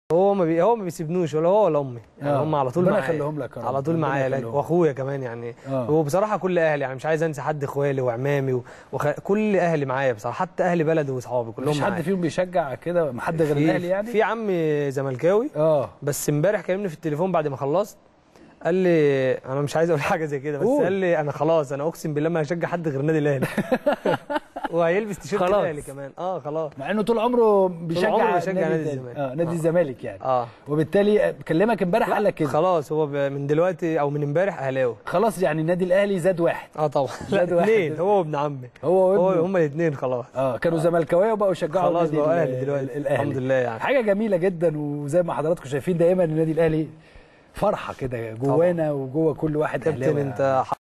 هو ما بي... هو ما بيسيبنوش ولا هو ولا امي يعني آه. هم على طول ربنا معايا يخليهم لك يا رب. على طول ربنا معايا لك- يخليهم. واخويا كمان يعني آه. وبصراحه كل اهلي يعني مش عايز انسى حد اخوالي وعمامي و... وخ... كل اهلي معايا بصراحه حتى اهل بلدي واصحابي كلهم مفيش حد معايا. فيهم بيشجع كده حد غير في- الاهلي يعني في عمي زملكاوي اه بس امبارح كلمني في التليفون بعد ما خلصت قال لي انا مش عايز اقول حاجه زي كده بس قول. قال لي انا خلاص انا اقسم بالله ما هشجع حد غير النادي الاهلي وهيلبس تيشيرت خلاص. الاهلي كمان اه خلاص مع انه طول عمره بيشجع عمره بيشجع نادي التاني. الزمالك. اه نادي آه. الزمالك يعني اه وبالتالي كلمك امبارح قال لك كده خلاص هو ب- من دلوقتي او من امبارح اهلاوي خلاص يعني النادي الاهلي زاد واحد اه طبعا زاد لا واحد. اثنين هو وابن عمي هو هو وابنه. هما الاثنين خلاص اه كانوا زملكاويه وبقوا يشجعوا خلاص النادي بقوا ال- اهلي دلوقتي ال- الاهلي الحمد لله يعني حاجه جميله جدا وزي ما حضراتكم شايفين دايما النادي الاهلي فرحه كده جوانا وجوه كل واحد كابتن اهلاوي انت